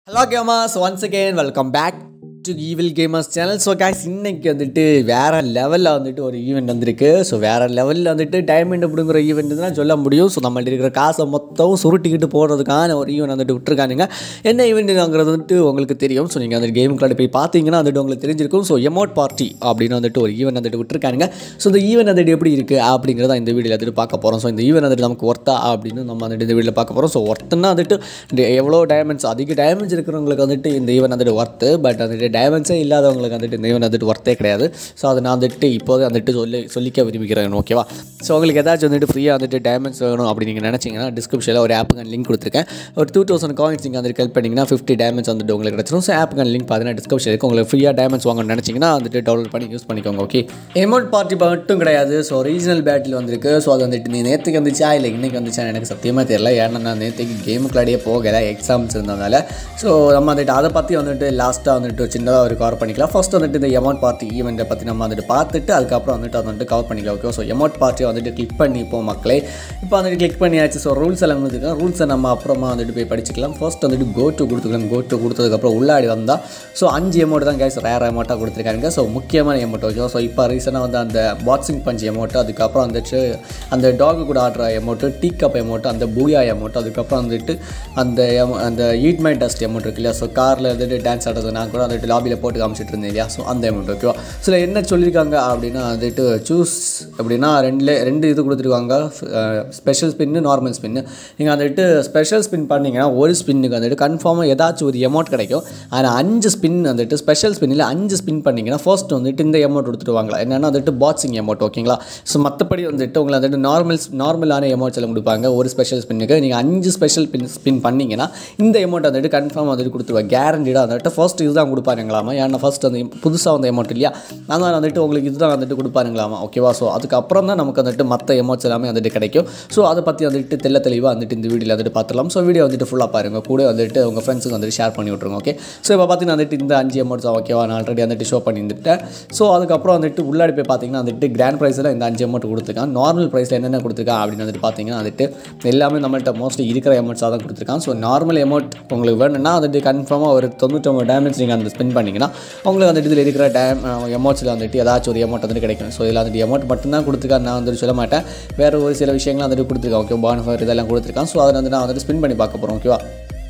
hello gamers once again welcome back to evil gamers channel so guys இன்னைக்கு வந்துட்டு வேறு லெவலில் வந்துட்டு ஒரு ஈவெண்ட் வந்திருக்கு ஸோ வேறு லெவலில் வந்துட்டு டைமண்ட் அப்படிங்கிற ஈவெண்ட் தான் சொல்ல முடியும் ஸோ நம்மள்ட்ட இருக்கிற காசை மொத்தம் சுருட்டிக்கிட்டு போடுறதுக்கான ஒரு ஈவெண்ட் வந்துட்டு விட்டுருக்கானுங்க என்ன ஈவெண்ட்டுங்கிறது வந்துட்டு உங்களுக்கு தெரியும் ஸோ நீங்கள் அந்த கேமுக்குள்ள போய் பார்த்தீங்கன்னா வந்துட்டு உங்களுக்கு தெரிஞ்சிருக்கும் ஸோ எமௌண்ட் பார்ட்டி அப்படின்னு வந்துட்டு ஒரு ஈவெண்ட் வந்துட்டு விட்டுருக்கானுங்க ஸோ இந்த ஈவெண்ட் வந்துட்டு எப்படி இருக்குது அப்படிங்கிறத இந்த வீடியோவில் வந்துட்டு பார்க்க போகிறோம் ஸோ இந்த ஈவெண்ட் வந்துட்டு நமக்கு ஒர்த்தா அப்படின்னு நம்ம வந்துட்டு இந்த வீடியோவில் பார்க்க போகிறோம் ஸோ ஒர்த்துன்னா வந்துட்டு இந்த எவ்வளோ டைமண்ட்ஸ் அதிக டைமண்ட்ஸ் இருக்கிறவங்களுக்கு வந்துட்டு இந்த ஈவெண்ட் வந்துட்டு ஒர்த்து பட் வந்துட்டு டைமண்ட்ஸே இல்லாதவங்களுக்கு வந்துட்டு இந்த ஈவெண்ட் வந்துட்டு ஒர்த்தே கிடையாது ஸோ அதை நான் வந்துட்டு இப்போதே வந்துட்டு சொல்லி சொல்லிக்க விரும்புகிறேன் ஓகேவா ஸோ உங்களுக்கு ஏதாச்சும் வந்துட்டு ஃப்ரீயாக வந்துட்டு டைமண்ட்ஸ் வேணும் அப்படி நீங்கள் நினச்சிங்கன்னா டிஸ்கிரிப்ஷனில் ஒரு ஆப்புக்கு லிங்க் கொடுத்துருக்கேன் ஒரு டூ தௌசண்ட் காயின்ஸ் நீங்கள் வந்துட்டு ஹெல்ப் பண்ணிங்கன்னா ஃபிஃப்டி டைமண்ட்ஸ் வந்துட்டு உங்களுக்கு கிடச்சிரும் ஸோ ஆப்புக்கு லிங்க் பார்த்தீங்கன்னா டிஸ்கிரிப்ஷன் இருக்குது உங்களுக்கு ஃப்ரீயாக டைமண்ட்ஸ் வாங்கணும்னு நினச்சிங்கன்னா வந்துட்டு டவுன்லோட் பண்ணி யூஸ் பண்ணிக்கோங்க ஓகே எமௌண்ட் பார்ட்டி மட்டும் கிடையாது ஸோ ரீஜனல் பேட்டில் வந்திருக்கு ஸோ அது வந்துட்டு நீ நேற்றுக்கு வந்துச்சா இல்லை இன்றைக்கி வந்துச்சா எனக்கு சத்தியமாக தெரியல ஏன்னா நான் நேற்றுக்கு கேமுக்குள்ளாடியே போகலை எக்ஸாம்ஸ் இருந்ததுனால ஸோ நம்ம வந்துட்டு அதை பற்றி வந்துட்டு லாஸ்ட்டாக வந்துட்டு சின்னதாக ஒரு கவர் பண்ணிக்கலாம் ஃபர்ஸ்ட் வந்துட்டு இந்த எமௌண்ட் பார்ட்டி ஈவெண்ட்டை பற்றி நம்ம வந்துட்டு பார்த்துட்டு அதுக்கப்புறம் வந்துட்டு அதை வந்துட்டு கவர் பண்ணிக்கலாம் ஓகே ஸோ எமௌண்ட் பார்ட்டியை வந்துட்டு கிளிக் பண்ணிப்போம் மக்களே இப்போ வந்துட்டு கிளிக் பண்ணியாச்சு ஸோ ரூல்ஸ் எல்லாம் வந்துருக்கு ரூல்ஸை நம்ம அப்புறமா வந்துட்டு போய் படிச்சுக்கலாம் ஃபர்ஸ்ட் வந்துட்டு கோ டு கொடுத்துக்கலாம் கோ டு கொடுத்ததுக்கப்புறம் உள்ளாடி வந்தால் ஸோ அஞ்சு அமௌண்ட் தான் கேஸ் ரேர் அமௌண்ட்டாக கொடுத்துருக்காங்க ஸோ முக்கியமான அமௌண்ட் ஓகே ஸோ இப்போ ரீசெண்டாக வந்து அந்த பாக்ஸிங் பஞ்ச் அமௌண்ட்டு அதுக்கப்புறம் வந்துட்டு அந்த டாக் கூட ஆடுற அமௌண்ட்டு டீ கப் அமௌண்ட்டு அந்த பூயா அமௌண்ட் அதுக்கப்புறம் வந்துட்டு அந்த amo- அந்த ஈட் மை டஸ்ட் அமௌண்ட் இருக்கு இல்லையா ஸோ காரில் வந்துட்டு டான்ஸ் ஆடுறது நான் கூட வந்துட்டு லாபியில் போட்டு காமிச்சிட்டு இருந்தேன் இல்லையா ஸோ அந்த அமௌண்ட் ஓகேவா ஸோ என்ன சொல்லியிருக்காங்க அப்படின்னா வந்துட்டு சூஸ் அப்படின்னா ரெண்டுல ரெண்டு இது கொடுத்துருக்காங்க ஸ்பெஷல் ஸ்பின்னு நார்மல் ஸ்பின்னு நீங்கள் வந்துட்டு ஸ்பெஷல் ஸ்பின் பண்ணீங்கன்னா ஒரு ஸ்பின்னுக்கு வந்துட்டு கன்ஃபார்மாக ஏதாச்சும் ஒரு அமௌண்ட் கிடைக்கும் ஆனால் அஞ்சு ஸ்பின் வந்துட்டு ஸ்பெஷல் ஸ்பின்னில் அஞ்சு ஸ்பின் பண்ணிங்கன்னா ஃபர்ஸ்ட் வந்துட்டு இந்த அமௌண்ட் கொடுத்துருவாங்களா என்னென்னா வந்துட்டு பாக்ஸிங் அமௌண்ட் ஓகேங்களா ஸோ மற்றபடி வந்துட்டு உங்களை வந்துட்டு நார்மல் நார்மலான அமௌண்ட்ஸ் எல்லாம் கொடுப்பாங்க ஒரு ஸ்பெஷல் ஸ்பின்னுக்கு நீங்கள் அஞ்சு ஸ்பெஷல் பின் ஸ்பின் பண்ணீங்கன்னா இந்த அமௌண்ட் வந்துட்டு கன்ஃபார்ம் வந்துட்டு கொடுத்துருவாங்க கேரண்டீடாக வந்துட்டு ஃபர்ஸ்ட் இதுதான் கொடுப்பாருங்களாமா ஏன்னா ஃபர்ஸ்ட் அந்த புதுசாக வந்த அமௌண்ட் இல்லையா அதனால் வந்துட்டு உங்களுக்கு இதுதான் வந்துட்டு கொடுப்பாருங்களாமா ஓகேவா ஸோ அதுக்கப்புறம் தான் நமக்கு வந்துட்டு மற்ற அமௌண்ட்ஸ் எல்லாமே வந்துட்டு கிடைக்கும் ஸோ அதை பற்றி வந்துட்டு தெள்ள தெளிவாக வந்துட்டு இந்த வீடியோவில் வந்துட்டு பார்த்துலாம் ஸோ வீடியோ வந்துட்டு ஃபுல்லாக பாருங்கள் கூட வந்துட்டு உங்கள் ஃப்ரெண்ட்ஸுக்கு வந்துட்டு ஷேர் பண்ணி விட்ருங்க ஓகே ஸோ இப்போ பார்த்தீங்கன்னா வந்துட்டு இந்த அஞ்சு அமௌண்ட்ஸ் ஓகேவா நான் ஆல்ரெடி வந்துட்டு ஷோ பண்ணியிருந்துட்டேன் ஸோ அதுக்கப்புறம் வந்துட்டு உள்ளாடி போய் பார்த்தீங்கன்னா வந்துட்டு கிராண்ட் ப்ரைஸில் இந்த அஞ்சு அமௌண்ட் கொடுத்துருக்கான் நார்மல் ப்ரைஸில் என்னென்ன கொடுத்துருக்கான் அப்படின்னு வந்துட்டு பார்த்தீங்கன்னா வந்துட்டு எல்லாமே நம்மள்ட்ட மோஸ்ட்லி இருக்கிற அமௌண்ட்ஸாக தான் கொடுத்துருக்கான் ஸோ நார்மல் அமௌண்ட் உங்களுக்கு வேணும்னா வந்துட்டு கன்ஃபார்மாக ஒரு தொண்ணூற்றொம்பது டேமேஜ் நீங்கள் அந்த ஸ்பெண்ட் பண்ணிங்கன்னா உங்களுக்கு வந்துட்டு இதில் இருக்கிற டேம் அமௌண்ட்ஸில் வந்துட்டு ஏதாச்சும் ஒரு அமௌண்ட் வந்துட்டு கிடைக்கும் ஸோ இதில் வந்துட்டு அமௌண்ட் மட்டும்தான் கொடுத்துருக்கான் நான் வந்துட்டு சொல்ல மாட்டேன் வேறு ஒரு சில விஷயங்கள் வந்துட்டு கொடுத்துருக்கான் ஓகே பானிஃபர் இதெல்லாம் கொடுத்துருக்கான் ஸோ அதை வந்து நான் வந்துட்டு ஸ்பின் பண்ணி பார்க்க போகிறோம் ஓகேவா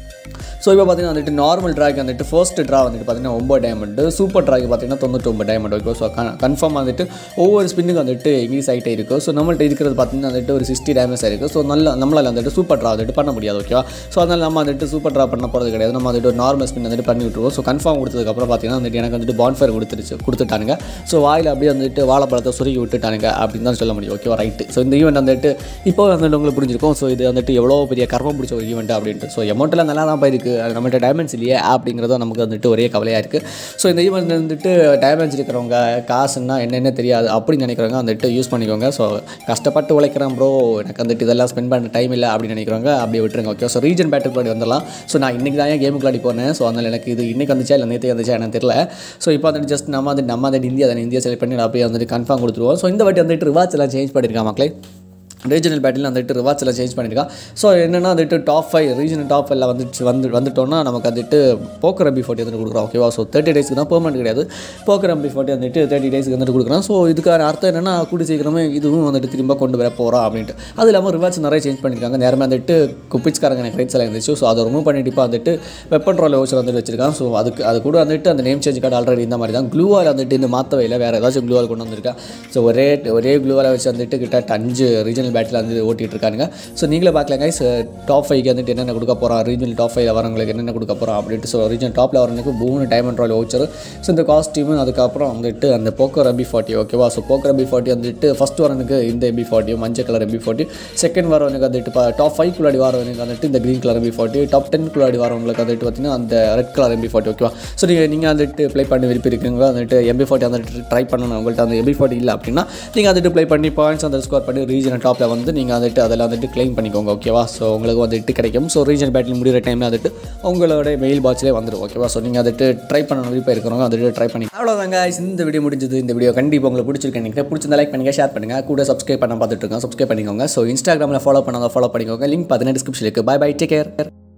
ஸோ இப்போ பார்த்தீங்கன்னா வந்துட்டு நார்மல் ட்ராக் வந்துட்டு ஃபர்ஸ்ட் ட்ரா வந்துட்டு பார்த்தீங்கன்னா ஒம்பது டைமண்ட் சூப்பர் ட்ராக் பார்த்தீங்கன்னா தொண்ணூற்றொம்பது டைமண்ட் ஓகே ஸோ கன்ஃபார்ம் வந்துட்டு ஒவ்வொரு ஸ்பின்னுக்கு வந்துட்டு இன்க்ரீஸ் ஆகிட்டே இருக்கும் ஸோ நம்மள்ட்ட இருக்கிறது பார்த்தீங்கன்னா வந்துட்டு ஒரு சிக்ஸ்டி டேமேஜ் இருக்குது ஸோ நல்ல நம்மளால் வந்துட்டு சூப்பர் ட்ரா வந்துட்டு பண்ண முடியாது ஓகேவா ஸோ அதனால் நம்ம வந்துட்டு சூப்பர் ட்ரா பண்ண போகிறது கிடையாது நம்ம வந்துட்டு ஒரு நார்மல் ஸ்பின் வந்துட்டு பண்ணி விட்டுருவோம் ஸோ கன்ஃபார்ம் கொடுத்ததுக்கப்புறம் பார்த்தீங்கன்னா வந்துட்டு எனக்கு வந்துட்டு பான்ஃபயர் கொடுத்துருச்சு கொடுத்துட்டானுங்க ஸோ வாயில் அப்படியே வந்துட்டு வாழைப்பழத்தை சுருக்கி விட்டுட்டானுங்க அப்படின்னு தான் சொல்ல முடியும் ஓகேவா ரைட்டு ஸோ இந்த ஈவெண்ட் வந்துட்டு இப்போ வந்துட்டு உங்களுக்கு புரிஞ்சிருக்கும் ஸோ இது வந்துட்டு எவ்வளோ பெரிய கர்மம் பிடிச்ச ஒரு ஈவெண்ட் அப்படின்ட்டு ஸோ அமௌண்ட்டில் நல்லா தான் போயிருக்கு அது நம்மள்ட்ட டைமண்ட்ஸ் இல்லையே அப்படிங்கிறது நமக்கு வந்துட்டு ஒரே கவலையாக இருக்குது ஸோ இந்த ஈவெண்ட் வந்துட்டு டேமேஜ் இருக்கிறவங்க காசுன்னா என்னென்ன தெரியாது அப்படின்னு நினைக்கிறவங்க வந்துட்டு யூஸ் பண்ணிக்கோங்க ஸோ கஷ்டப்பட்டு உழைக்கிறேன் ப்ரோ எனக்கு வந்துட்டு இதெல்லாம் ஸ்பெண்ட் பண்ண டைம் இல்லை அப்படின்னு நினைக்கிறவங்க அப்படியே விட்டுருங்க ஓகே ஸோ ரீஜன் பேட்டில் முன்னாடி வந்துடலாம் ஸோ நான் இன்றைக்கி தான் ஏன் கேமுக்கு போனேன் ஸோ அதனால் எனக்கு இது இன்றைக்கி வந்துச்சா இல்லை நேற்று வந்துச்சா எனக்கு தெரியல ஸோ இப்போ வந்துட்டு ஜஸ்ட் நம்ம வந்து நம்ம வந்துட்டு இந்தியா தானே இந்தியா செலக்ட் பண்ணி அப்படியே வந்துட்டு கன்ஃபார்ம் கொடுத்துருவோம் ஸோ இந்த வாட்டி வந்துட்டு ரிவாட்ச் எல்லாம் சேஞ்ச் பண்ணியிருக்கான் மக்களே ரீஜனல் பேட்டில் வந்துட்டு ரிவார்ட்ஸ் எல்லாம் சேஞ்ச் பண்ணியிருக்கான் ஸோ என்னென்னா வந்துட்டு டாப் ஃபைவ் ரீஜனல் டாப் ஃபைவ்ல வந்துட்டு வந்து வந்துட்டோம்னா நமக்கு வந்துட்டு போக்கர் எம்பி ஃபார்ட்டி வந்துட்டு கொடுக்குறோம் ஓகேவா ஸோ தேர்ட்டி டேஸ்க்கு தான் பெர்மனெண்ட் கிடையாது போக்கர் எம்பி ஃபார்ட்டி வந்துட்டு தேர்ட்டி டேஸ்க்கு வந்துட்டு கொடுக்குறோம் ஸோ இதுக்கான அர்த்தம் என்னென்னா கூடி சீக்கிரமே இதுவும் வந்துட்டு திரும்ப கொண்டு வர போகிறோம் அப்படின்ட்டு அது இல்லாமல் ரிவார்ட்ஸ் நிறைய சேஞ்ச் பண்ணியிருக்காங்க நேரமே வந்துட்டு குப்பிச்காரங்க எனக்கு ரைட்ஸ் எல்லாம் இருந்துச்சு ஸோ அதை ரிமூவ் பண்ணிட்டு இப்போ வந்துட்டு வெப்பன் ரோல் வச்சு வந்துட்டு வச்சிருக்கான் ஸோ அதுக்கு அது கூட வந்துட்டு அந்த நேம் சேஞ்ச் கார்டு ஆல்ரெடி இந்த மாதிரி தான் க்ளூவால் வந்துட்டு இந்த மாற்றவே இல்லை வேறு ஏதாச்சும் க்ளூவால் கொண்டு வந்திருக்கேன் ஸோ ஒரே ஒரே க்ளூவால் வச்சு வந்துட்டு கிட்ட அஞ்சு ரீஜனல் பேட்டில் வந்து ஓட்டிட்டு இருக்கானுங்க ஸோ நீங்களே பார்க்கலாம் கைஸ் டாப் ஃபைவ்க்கு வந்துட்டு என்னென்ன கொடுக்க போகிறோம் ரீஜனல் டாப் ஃபைவ்ல வரவங்களுக்கு என்னென்ன கொடுக்க போகிறோம் அப்படின்ட்டு ஸோ ரீஜனல் டாப்பில் வரவங்களுக்கு மூணு டைமண்ட் ராயல் வவுச்சர் ஸோ இந்த காஸ்டியூமு அதுக்கப்புறம் வந்துட்டு அந்த போக்கர் எம்பி ஃபார்ட்டி ஓகேவா ஸோ போக்கர் எம்பி ஃபார்ட்டி வந்துட்டு ஃபஸ்ட் வரனுக்கு இந்த எம்பி ஃபார்ட்டி மஞ்சள் கலர் எம்பி ஃபார்ட்டி செகண்ட் வரவனுக்கு வந்துட்டு இப்போ டாப் ஃபைவ் குள்ளாடி வரவனுக்கு வந்துட்டு இந்த green colour MP forty top ten குள்ளாடி வரவங்களுக்கு வந்துட்டு பார்த்தீங்கன்னா அந்த ரெட் கலர் எம்பி ஃபார்ட்டி ஓகேவா ஸோ நீங்கள் நீங்கள் வந்துட்டு ப்ளே பண்ணி விருப்பி இருக்கீங்க வந்துட்டு எம்பி ஃபார்ட்டி வந்துட்டு ட்ரை பண்ணணும் உங்கள்கிட்ட அந்த எம்பி ஃபார்ட்டி இல்லை அப்படின்னா நீங்கள் வந்துட்டு ப்ளே பண்ணி பாயிண்ட்ஸ் அந்த ஸ்கோர் பண்ணி ரீஜனல் டாப்பில் வந்து நீங்கள் வந்துட்டு அதில் வந்துட்டு க்ளைம் பண்ணிக்கோங்க ஓகேவா ஸோ உங்களுக்கு வந்துட்டு கிடைக்கும் ஸோ ரீஜன் பேட்டில் முடிகிற டைமில் வந்துட்டு உங்களோட மெயில் பாக்ஸ்லேயே வந்துடும் ஓகேவா ஸோ நீங்கள் வந்துட்டு ட்ரை பண்ணணும் விருப்பம் இருக்கிறவங்க வந்துட்டு ட்ரை பண்ணி அவ்வளோதாங்க இந்த வீடியோ முடிஞ்சது இந்த வீடியோ கண்டிப்பாக உங்களுக்கு பிடிச்சிருக்கு நினைக்கிறேன் பிடிச்சிருந்தா லைக் பண்ணுங்கள் ஷேர் பண்ணுங்கள் கூட சப்ஸ்கிரைப் பண்ண பார்த்துட்டு இருக்கோம் சப்ஸ்கிரைப் பண்ணிக்கோங்க ஸோ இன்ஸ்டாகிராமில் ஃபாலோ பண்ணாங்க ஃபாலோ பண்ணிக்கோங்க லிங்க் பார்த்தீங்கன்னா டிஸ்கிரிப்ஷன் இருக்குது பை பை டேக் கேர்